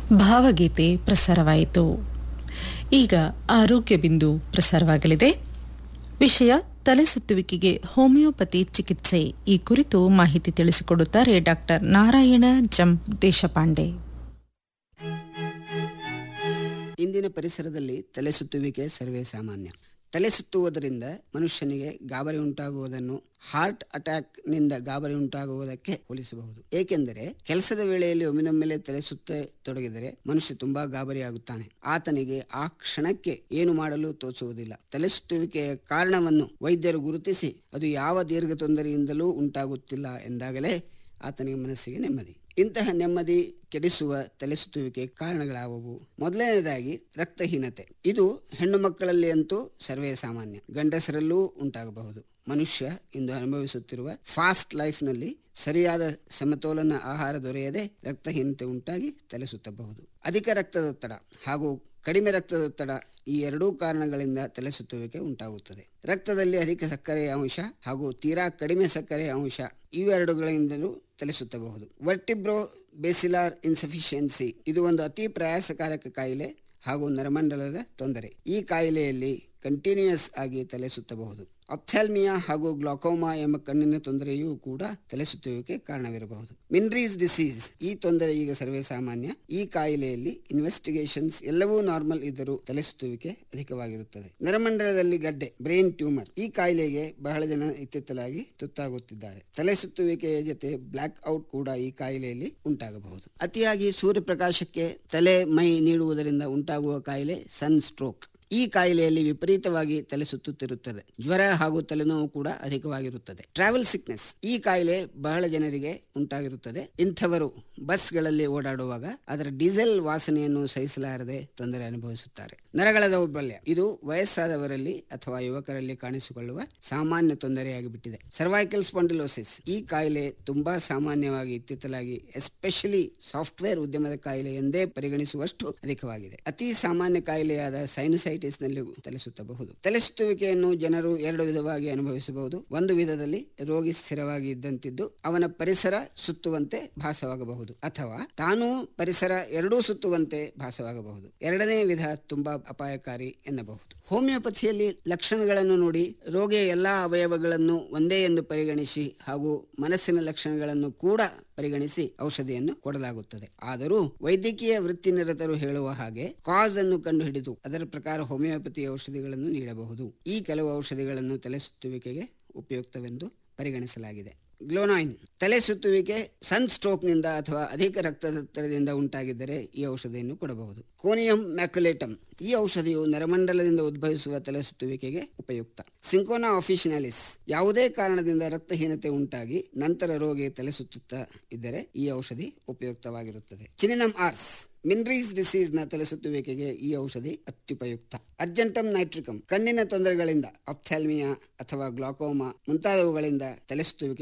ಭಾವಗೀತೆ ಪ್ರಸಾರವಾಯಿತು ಈಗ ಆರೋಗ್ಯ ಬಿಂದು ಪ್ರಸಾರವಾಗಲಿದೆ ವಿಷಯ ತಲೆಸುತ್ತುವಿಕೆಗೆ ಹೋಮಿಯೋಪತಿ ಚಿಕಿತ್ಸೆ ಈ ಕುರಿತು ಮಾಹಿತಿ ತಿಳಿಸಿಕೊಡುತ್ತಾರೆ ಡಾಕ್ಟರ್ ನಾರಾಯಣ ಜಂ ದೇಶಪಾಂಡೆ ಇಂದಿನ ಪರಿಸರದಲ್ಲಿ ತಲೆ ಸುತ್ತುವಿಕೆ ಸರ್ವೇ ಸಾಮಾನ್ಯ ತಲೆ ಸುತ್ತುವುದರಿಂದ ಮನುಷ್ಯನಿಗೆ ಗಾಬರಿ ಉಂಟಾಗುವುದನ್ನು ಹಾರ್ಟ್ ಅಟ್ಯಾಕ್ ನಿಂದ ಗಾಬರಿ ಉಂಟಾಗುವುದಕ್ಕೆ ಹೋಲಿಸಬಹುದು ಏಕೆಂದರೆ ಕೆಲಸದ ವೇಳೆಯಲ್ಲಿ ಒಮ್ಮಿನೊಮ್ಮೆಲೆ ತಲೆ ಸುತ್ತ ತೊಡಗಿದರೆ ಮನುಷ್ಯ ತುಂಬಾ ಗಾಬರಿಯಾಗುತ್ತಾನೆ ಆತನಿಗೆ ಆ ಕ್ಷಣಕ್ಕೆ ಏನು ಮಾಡಲು ತೋಚುವುದಿಲ್ಲ ತಲೆ ಸುತ್ತುವಿಕೆಯ ಕಾರಣವನ್ನು ವೈದ್ಯರು ಗುರುತಿಸಿ ಅದು ಯಾವ ದೀರ್ಘ ತೊಂದರೆಯಿಂದಲೂ ಉಂಟಾಗುತ್ತಿಲ್ಲ ಎಂದಾಗಲೇ ಆತನಿಗೆ ಮನಸ್ಸಿಗೆ ನೆಮ್ಮದಿ ಇಂತಹ ನೆಮ್ಮದಿ ಕೆಡಿಸುವ ತಲೆಸುತ್ತುವಿಕೆ ಕಾರಣಗಳಾವುವು ಮೊದಲನೇದಾಗಿ ರಕ್ತಹೀನತೆ ಇದು ಹೆಣ್ಣು ಮಕ್ಕಳಲ್ಲಿ ಅಂತೂ ಸರ್ವೇ ಸಾಮಾನ್ಯ ಗಂಡಸರಲ್ಲೂ ಉಂಟಾಗಬಹುದು ಮನುಷ್ಯ ಇಂದು ಅನುಭವಿಸುತ್ತಿರುವ ಫಾಸ್ಟ್ ಲೈಫ್ನಲ್ಲಿ ಸರಿಯಾದ ಸಮತೋಲನ ಆಹಾರ ದೊರೆಯದೆ ರಕ್ತಹೀನತೆ ಉಂಟಾಗಿ ತಲೆ ಸುತ್ತಬಹುದು ಅಧಿಕ ರಕ್ತದೊತ್ತಡ ಹಾಗೂ ಕಡಿಮೆ ರಕ್ತದೊತ್ತಡ ಈ ಎರಡೂ ಕಾರಣಗಳಿಂದ ತಲೆ ಸುತ್ತುವಿಕೆ ಉಂಟಾಗುತ್ತದೆ ರಕ್ತದಲ್ಲಿ ಅಧಿಕ ಸಕ್ಕರೆಯ ಅಂಶ ಹಾಗೂ ತೀರಾ ಕಡಿಮೆ ಸಕ್ಕರೆಯ ಅಂಶ ಇವೆರಡುಗಳಿಂದಲೂ ತಲೆ ಸುತ್ತಬಹುದು ವರ್ಟಿಬ್ರೋ ಬೇಸಿಲಾರ್ ಇನ್ಸಫಿಷಿಯನ್ಸಿ ಇದು ಒಂದು ಅತಿ ಪ್ರಯಾಸಕಾರಕ ಕಾಯಿಲೆ ಹಾಗೂ ನರಮಂಡಲದ ತೊಂದರೆ ಈ ಕಾಯಿಲೆಯಲ್ಲಿ ಕಂಟಿನ್ಯೂಯಸ್ ಆಗಿ ತಲೆ ಸುತ್ತಬಹುದು ಅಪ್ಥಾಲ್ಮಿಯಾ ಹಾಗೂ ಗ್ಲಾಕೋಮಾ ಎಂಬ ಕಣ್ಣಿನ ತೊಂದರೆಯೂ ಕೂಡ ತಲೆ ಸುತ್ತುವಿಕೆ ಕಾರಣವಿರಬಹುದು ಮಿನ್ರೀಸ್ ಡಿಸೀಸ್ ಈ ತೊಂದರೆ ಈಗ ಸರ್ವೇ ಸಾಮಾನ್ಯ ಈ ಕಾಯಿಲೆಯಲ್ಲಿ ಇನ್ವೆಸ್ಟಿಗೇಷನ್ಸ್ ಎಲ್ಲವೂ ನಾರ್ಮಲ್ ಇದ್ದರೂ ತಲೆ ಸುತ್ತುವಿಕೆ ಅಧಿಕವಾಗಿರುತ್ತದೆ ನರಮಂಡಲದಲ್ಲಿ ಗಡ್ಡೆ ಬ್ರೈನ್ ಟ್ಯೂಮರ್ ಈ ಕಾಯಿಲೆಗೆ ಬಹಳ ಜನ ಇತ್ತಿತ್ತಲಾಗಿ ತುತ್ತಾಗುತ್ತಿದ್ದಾರೆ ತಲೆ ಸುತ್ತುವಿಕೆಯ ಜೊತೆ ಬ್ಲಾಕ್ ಔಟ್ ಕೂಡ ಈ ಕಾಯಿಲೆಯಲ್ಲಿ ಉಂಟಾಗಬಹುದು ಅತಿಯಾಗಿ ಸೂರ್ಯಪ್ರಕಾಶಕ್ಕೆ ತಲೆ ಮೈ ನೀಡುವುದರಿಂದ ಉಂಟಾಗುವ ಕಾಯಿಲೆ ಸನ್ ಸ್ಟ್ರೋಕ್ ಈ ಕಾಯಿಲೆಯಲ್ಲಿ ವಿಪರೀತವಾಗಿ ತಲೆ ಸುತ್ತುತ್ತಿರುತ್ತದೆ ಜ್ವರ ಹಾಗೂ ತಲೆನೋವು ಕೂಡ ಅಧಿಕವಾಗಿರುತ್ತದೆ ಟ್ರಾವೆಲ್ ಸಿಕ್ನೆಸ್ ಈ ಕಾಯಿಲೆ ಬಹಳ ಜನರಿಗೆ ಉಂಟಾಗಿರುತ್ತದೆ ಇಂಥವರು ಬಸ್ಗಳಲ್ಲಿ ಓಡಾಡುವಾಗ ಅದರ ಡೀಸೆಲ್ ವಾಸನೆಯನ್ನು ಸಹಿಸಲಾರದೆ ತೊಂದರೆ ಅನುಭವಿಸುತ್ತಾರೆ ನರಗಳ ದೌರ್ಬಲ್ಯ ಇದು ವಯಸ್ಸಾದವರಲ್ಲಿ ಅಥವಾ ಯುವಕರಲ್ಲಿ ಕಾಣಿಸಿಕೊಳ್ಳುವ ಸಾಮಾನ್ಯ ತೊಂದರೆಯಾಗಿ ಬಿಟ್ಟಿದೆ ಸರ್ವೈಕಲ್ ಸ್ಪಾಂಡಿಲೋಸಿಸ್ ಈ ಕಾಯಿಲೆ ತುಂಬಾ ಸಾಮಾನ್ಯವಾಗಿ ಇತ್ತಿತ್ತಲಾಗಿ ಎಸ್ಪೆಷಲಿ ಸಾಫ್ಟ್ವೇರ್ ಉದ್ಯಮದ ಕಾಯಿಲೆ ಎಂದೇ ಪರಿಗಣಿಸುವಷ್ಟು ಅಧಿಕವಾಗಿದೆ ಅತಿ ಸಾಮಾನ್ಯ ಕಾಯಿಲೆಯಾದ ಸೈನುಸೈಟಿಸ್ ನಲ್ಲಿ ತಲೆ ಸುತ್ತಬಹುದು ತಲೆ ಸುತ್ತುವಿಕೆಯನ್ನು ಜನರು ಎರಡು ವಿಧವಾಗಿ ಅನುಭವಿಸಬಹುದು ಒಂದು ವಿಧದಲ್ಲಿ ರೋಗಿ ಸ್ಥಿರವಾಗಿ ಇದ್ದಂತಿದ್ದು ಅವನ ಪರಿಸರ ಸುತ್ತುವಂತೆ ಭಾಸವಾಗಬಹುದು ಅಥವಾ ತಾನೂ ಪರಿಸರ ಎರಡೂ ಸುತ್ತುವಂತೆ ಭಾಸವಾಗಬಹುದು ಎರಡನೇ ವಿಧ ತುಂಬಾ ಅಪಾಯಕಾರಿ ಎನ್ನಬಹುದು ಹೋಮಿಯೋಪಥಿಯಲ್ಲಿ ಲಕ್ಷಣಗಳನ್ನು ನೋಡಿ ರೋಗಿಯ ಎಲ್ಲಾ ಅವಯವಗಳನ್ನು ಒಂದೇ ಎಂದು ಪರಿಗಣಿಸಿ ಹಾಗೂ ಮನಸ್ಸಿನ ಲಕ್ಷಣಗಳನ್ನು ಕೂಡ ಪರಿಗಣಿಸಿ ಔಷಧಿಯನ್ನು ಕೊಡಲಾಗುತ್ತದೆ ಆದರೂ ವೈದ್ಯಕೀಯ ವೃತ್ತಿನಿರತರು ಹೇಳುವ ಹಾಗೆ ಕಾಸ್ ಅನ್ನು ಕಂಡುಹಿಡಿದು ಅದರ ಪ್ರಕಾರ ಹೋಮಿಯೋಪತಿ ಔಷಧಿಗಳನ್ನು ನೀಡಬಹುದು ಈ ಕೆಲವು ಔಷಧಿಗಳನ್ನು ತಲೆ ಸುತ್ತುವಿಕೆಗೆ ಉಪಯುಕ್ತವೆಂದು ಪರಿಗಣಿಸಲಾಗಿದೆ ಗ್ಲೋನಾಯಿನ್ ತಲೆ ಸುತ್ತುವಿಕೆ ಸನ್ ಸ್ಟ್ರೋಕ್ನಿಂದ ಅಥವಾ ಅಧಿಕ ರಕ್ತದೊತ್ತಡದಿಂದ ಉಂಟಾಗಿದ್ದರೆ ಈ ಔಷಧಿಯನ್ನು ಕೊಡಬಹುದು ಕೋನಿಯಂ ಮ್ಯಾಕ್ಯುಲೇಟಮ್ ಈ ಔಷಧಿಯು ನರಮಂಡಲದಿಂದ ಉದ್ಭವಿಸುವ ತಲೆ ಸುತ್ತುವಿಕೆಗೆ ಉಪಯುಕ್ತ ಸಿಂಕೋನಾ ಆಫಿಷಿನಾಲಿಸ್ ಯಾವುದೇ ಕಾರಣದಿಂದ ರಕ್ತಹೀನತೆ ಉಂಟಾಗಿ ನಂತರ ರೋಗಿ ತಲೆ ಸುತ್ತುತ್ತಾ ಇದ್ದರೆ ಈ ಔಷಧಿ ಉಪಯುಕ್ತವಾಗಿರುತ್ತದೆ ಚಿನಿನಮ್ ಆರ್ಸ್ ಮಿನ್ರೀಸ್ ಡಿಸೀಸ್ ನ ತಲೆಸುತ್ತುವಿಕೆಗೆ ಈ ಔಷಧಿ ಅತ್ಯುಪಯುಕ್ತ ಅರ್ಜೆಂಟಮ್ ನೈಟ್ರಿಕಮ್ ಕಣ್ಣಿನ ತೊಂದರೆಗಳಿಂದ ಅಪ್ಥಾಲ್ಮಿಯಾ ಅಥವಾ ಗ್ಲಾಕೋಮಾ ಮುಂತಾದವುಗಳಿಂದ ತಲೆಸುತ್ತುವಿಕೆ